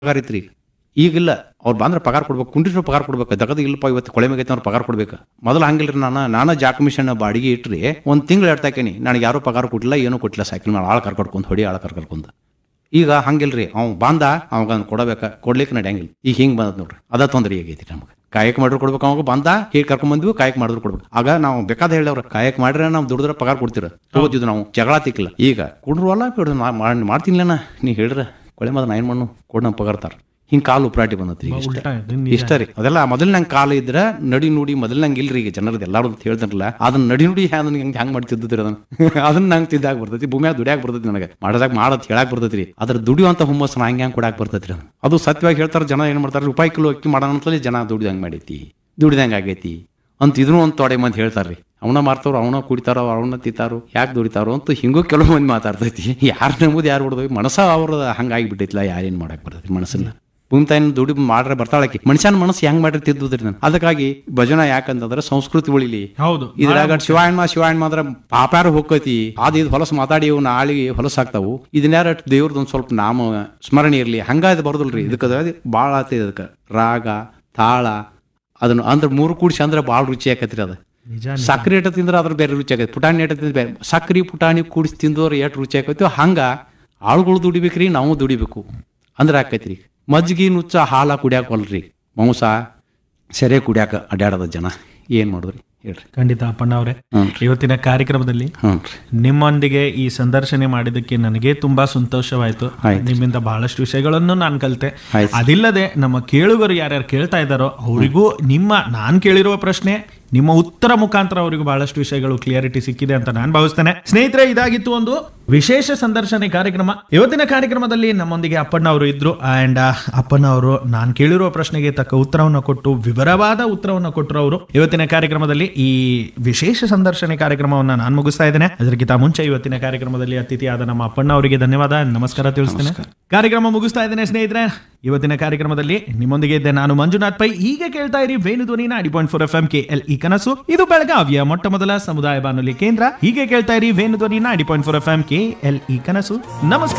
ಪಗಾರ ಐತ್ರಿ ಈಗಿಲ್ಲ ಅವ್ರು ಬಂದ್ರೆ ಪಗಾರ ಕೊಡ್ಬೇಕು ಕುಂಡಿಸ್ರು ಪಗಾರ ಕೊಡ್ಬೇಕು ದಗದ ಇಲ್ಲಪ್ಪ ಇವತ್ತು ಕೊಳೆ ಮೇಗೈತೆ ಅವ್ರು ಪಗಾರ ಕೊಡ್ಬೇಕು ಮೊದಲು ಹಂಗಿಲ್ರಿ ನಾನು ನಾನು ಜಾಕ್ ಮಿಷನ್ ಬಾಡಿಗೆ ಇಟ್ರಿ ಒಂದು ತಿಂಗಳು ಇಡ್ತಾಕೇನಿ ನನಗೆ ಯಾರೂ ಪಗಾರ ಕೊಟ್ಟಿಲ್ಲ ಏನೂ ಕೊಟ್ಟಿಲ್ಲ ಸೈಕಲ್ ಮೇಲೆ ಆಳು ಕರ್ಕೊಂಡ್ ಹೊಡಿ ಆಳು ಕರ್ಕೊಂಡ್ ಈಗ ಹಂಗಿಲ್ರಿ ಅವ್ನು ಬಂದ ಅವಾಗ ಕೊಡಬೇಕ ಕೊಡ್ಲಿಕ್ಕೆ ನಡೆಯಂಗಿಲ್ಲ ಈಗ ಹಿಂಗೆ ಬಂದದ್ ನೋಡ್ರಿ ಅದ ತೊಂದ್ರೆ ಆಗೈತಿ ನಮ್ಗೆ ಕಾಯಕ ಮಾಡಿದ್ರು ಕೊಡ್ಬೇಕು ಅವಾಗ ಬಂದ ಹೀಗೆ ಕರ್ಕೊಂಡ್ ಬಂದ್ವಿ ಕಾಯಕ ಮಾಡಿದ್ರು ಕೊಡ್ಬೇಕು ಆಗ ನಾವು ಬೇಕಾದ ಹೇಳವ್ರ ಕಾಯಕ ಮಾಡ್ರೆ ನಾವು ದುಡಿದ್ರೆ ಪಗಾರ ಕೊಡ್ತೀರ ತಗೋತಿದ್ವಿ ನಾವು ಜಗಳ ತಿಕ್ಕಿಲ್ಲ ಈಗ ಕುಡ್ರವಲ್ಲ ಬಿಡ್ರಿ ನಾ ಮಾಡ್- ಮಾಡ್ತೀನಿಲ್ಲ ನೀ ಹೇಳ್ರ ಕೊಳೆ ಮಾತ್ರ ನಾ ಏನು ಮಣ್ಣು ಕೊಡ್ ನಮ್ಮ ಪಗಾರ್ತಾರ ಹಿಂಗೆ ಕಾಲು ಉಪ್ರಾಟಿ ಬಂದತ್ರಿ ಈಗ ಇಷ್ಟ. ಉಲ್ಟಾ ಇದು ನಿಜ. ಇಷ್ಟ ರೀ ಅದೆಲ್ಲ ಮೊದಲು ನಂಗೆ ಕಾಲ ಇದ್ರ ನಡಿ ನುಡಿ ಮೊದಲು ನಂಗೆ ಇಲ್ರಿ ಈಗ ಜನರದ್ದು ಎಲ್ಲಾರು ಅಂತ ಹೇಳ್ತಾರಲ್ಲ ಅದನ್ನ ನಡಿ ನುಡಿ ಹ್ಯಾಂಗ ಹೆಂಗೆ ಹೆಂಗ್ ಮಾಡ್ತಿದ್ರಿ ಅದನ್ನ ಅದನ್ನ ನಂಗೆ ತಿದ್ದಾಕ ಬರ್ತೈತಿ ಭೂಮಿಯಾಗ ದುಡಿಯಾಕ ಬರ್ತೈತಿ ನನಗೆ ಮಾಡೋದಾಗ ಮಾಡತ್ ಹೇಳಕ್ ಬರ್ತೈತಿ ಅದ್ರ ದುಡಿಯುವಂತ ಹುಮ್ಮಸ್ ನಾ ಹಂಗೆ ಹಂಗೆ ಕೊಡಾಕ್ ಬರ್ತೈತಿ ಅದು ಅದು ಸತ್ಯವಾಗಿ ಹೇಳ್ತಾರೆ ಜನ ಏನ್ ಮಾಡ್ತಾರೆ ರೂಪಾಯಿ ಕಿಲೋ ಅಕ್ಕಿ ಮಾಡೋಣ ಅಂತಲೇ ಜನ ದುಡಿದಂಗೆ ಮಾಡೈತಿ ದುಡಿದಂಗೆ ಆಗೈತಿ ಅಂತ ಇದನ್ನು ಒಂದು ತೊಡೆ ಮಂದಿ ಹೇಳ್ತಾರ್ರಿ ಅವನ ಮಾರ್ತಾರೋ ಅವನ ಕುಡಿತಾರೋ ಅವನ ತಿಂತಾರೋ ಯಾಕೆ ದುಡಿತಾರೋ ಅಂತ ಹಿಂಗೂ ಕೆಲವು ಮಂದಿ ಮಾತಾಡ್ತೈತಿ ಯಾರು ನಂಬುದು ಯಾರು ಬಿಡೋದು ಮನಸ್ಸ ಅವ್ರದ ಹಂಗಾಗಿ ಬಿಟ್ಟೈತಿಲ್ಲ ಯಾರೇನು ಮಾಡಕ್ ಬರ್ತೈತಿ ಮನಸ್ಸನ್ನ ಭೂಮಿ ತಾಯಿನ ದುಡಿ ಮಾಡ್ರೆ ಬರ್ತಾಳಕಿ ಮನುಷ್ಯನ ಮನಸ್ಸು ಹೆಂಗ್ ಮಾಡ್ರಿ ತಿದ್ದುದ್ರಿ ನಾನು ಅದಕ್ಕಾಗಿ ಭಜನ ಯಾಕಂತಂದ್ರೆ ಸಂಸ್ಕೃತಿ ಉಳಿಲಿ ಹೌದು ಇದ್ರಾಗ ಶಿವಾಯಣ್ಣ ಶಿವಾಯಣ್ಣ ಮಾತ್ರ ಪಾಪ್ಯಾರ ಹೋಗ್ತೈತಿ ಅದ್ ಇದು ಹೊಲಸು ಮಾತಾಡಿ ಇವು ನಾಳಿಗೆ ಹೊಲಸಾಗ್ತಾವು ಇದನ್ಯಾರ ದೇವ್ರದ್ದು ಒಂದ್ ಸ್ವಲ್ಪ ನಾಮ ಸ್ಮರಣೆ ಇರ್ಲಿ ಹಂಗಾದ್ ಬರೋದಿಲ್ರಿ ಇದಕ್ಕೆ ಭಾಳ ಆತ ಇದಕ್ಕೆ ರಾಗ ತಾಳ ಅದನ್ನ ಅಂದ್ರೆ ಮೂರು ಕೂಡಿಸಿ ಅಂದ್ರೆ ಭಾಳ ರುಚಿ ಆಕತ್ರಿ ಅದು ನಿಜ ಸಕ್ರಿ ಏಟ ತಿಂದ್ರೆ ಅದ್ರ ಬೇರೆ ರುಚಿ ಆಗೈತೆ ಪುಟಾಣಿ ಏಟ ತಿಂದ್ರೆ ಬೇರೆ ಸಕ್ರಿ ಪುಟಾಣಿ ಕೂಡಿಸಿ ತಿಂದವ್ರು ಎಷ್ಟು ರುಚಿ ಆಕೈತಿ ಹಂಗ ಆಳುಗಳು ದುಡಿಬೇಕ್ರಿ ನಾವು ದುಡಿಬೇಕು ಅಂದ್ರೆ ಆಕೈತ್ರಿ ಮಜ್ಜಿಗೆ ನುಚ್ಚ ಹಾಲ ಕುಡಿಯಾಕಲ್ರಿ ಮಾಂಸ ಸೆರೆ ಕುಡಿಯಾಕ ಅಡ್ಯಾಡದ ಜನ ಏನ್ ಮಾಡುದ್ರಿ ಹೇಳ್ರಿ ಖಂಡಿತ ಅಪ್ಪಣ್ಣ ಅವರೇ ಹ್ಞೂ ಇವತ್ತಿನ ಕಾರ್ಯಕ್ರಮದಲ್ಲಿ ಹ್ಞೂ ರೀ ನಿಮ್ಮೊಂದಿಗೆ ಈ ಸಂದರ್ಶನ ಮಾಡಿದ್ದಕ್ಕೆ ನನಗೆ ತುಂಬಾ ಸಂತೋಷವಾಯ್ತು ಆಯ್ತು. ನಿಮ್ಮಿಂದ ಬಹಳಷ್ಟು ವಿಷಯಗಳನ್ನು ನಾನು ಕಲಿತೆ ಆಯ್ತು. ಅದಿಲ್ಲದೆ ನಮ್ಮ ಕೇಳುಗರು ಯಾರ್ಯಾರು ಕೇಳ್ತಾ ಇದ್ದಾರೋ ಅವರಿಗೂ ನಿಮ್ಮ ನಾನು ಕೇಳಿರುವ ಪ್ರಶ್ನೆ ನಿಮ್ಮ ಉತ್ತರ ಮುಖಾಂತರ ಅವರಿಗೂ ಬಹಳಷ್ಟು ವಿಷಯಗಳು ಕ್ಲಿಯರಿಟಿ ಸಿಕ್ಕಿದೆ ಅಂತ ನಾನು ಭಾವಿಸ್ತೇನೆ ಸ್ನೇಹಿತರೆ ಇದಾಗಿತ್ತು ಒಂದು ವಿಶೇಷ ಸಂದರ್ಶನ ಕಾರ್ಯಕ್ರಮ ಇವತ್ತಿನ ಕಾರ್ಯಕ್ರಮದಲ್ಲಿ ನಮ್ಮೊಂದಿಗೆ ಅಪ್ಪಣ್ಣ ಅವರು ಇದ್ರು ಅಂಡ್ ಅಪ್ಪಣ್ಣ ಅವರು ನಾನು ಕೇಳಿರುವ ಪ್ರಶ್ನೆಗೆ ತಕ್ಕ ಉತ್ತರವನ್ನು ಕೊಟ್ಟು ವಿವರವಾದ ಉತ್ತರವನ್ನು ಕೊಟ್ಟರು ಅವರು ಇವತ್ತಿನ ಕಾರ್ಯಕ್ರಮದಲ್ಲಿ ಈ ವಿಶೇಷ ಸಂದರ್ಶನ ಕಾರ್ಯಕ್ರಮವನ್ನು ನಾನು ಮುಗಿಸ್ತಾ ಇದ್ದೇನೆ ಅದಕ್ಕಿಂತ ಮುಂಚೆ ಇವತ್ತಿನ ಕಾರ್ಯಕ್ರಮದಲ್ಲಿ ಅತಿಥಿಯಾದ ನಮ್ಮ ಅಪ್ಪಣ್ಣ ಅವರಿಗೆ ಧನ್ಯವಾದ ನಮಸ್ಕಾರ ತಿಳಿಸ್ತೇನೆ ಕಾರ್ಯಕ್ರಮ ಮುಗಿಸ್ತಾ ಇದ್ದೇನೆ ಸ್ನೇಹಿತರೆ ಇವತ್ತಿನ ಕಾರ್ಯಕ್ರಮದಲ್ಲಿ ನಿಮ್ಮೊಂದಿಗೆ ಇದ್ದೆ ನಾನು ಮಂಜುನಾಥ್ ಪೈ ಈಗ ಕೇಳ್ತಾ ಇರಿ Venu Dhwani ninety point four F M K L E ಕನಸು ಇದು ಬೆಳಗಾವಿಯ ಮೊಟ್ಟ ಮೊದಲ ಸಮುದಾಯ ಬಾನುಲಿ ಕೇಂದ್ರ ಹೀಗೆ ಕೇಳ್ತಾ ಇರಿ Venu Dhwani ninety point four F M K L E ಕನಸು ನಮಸ್ಕಾರ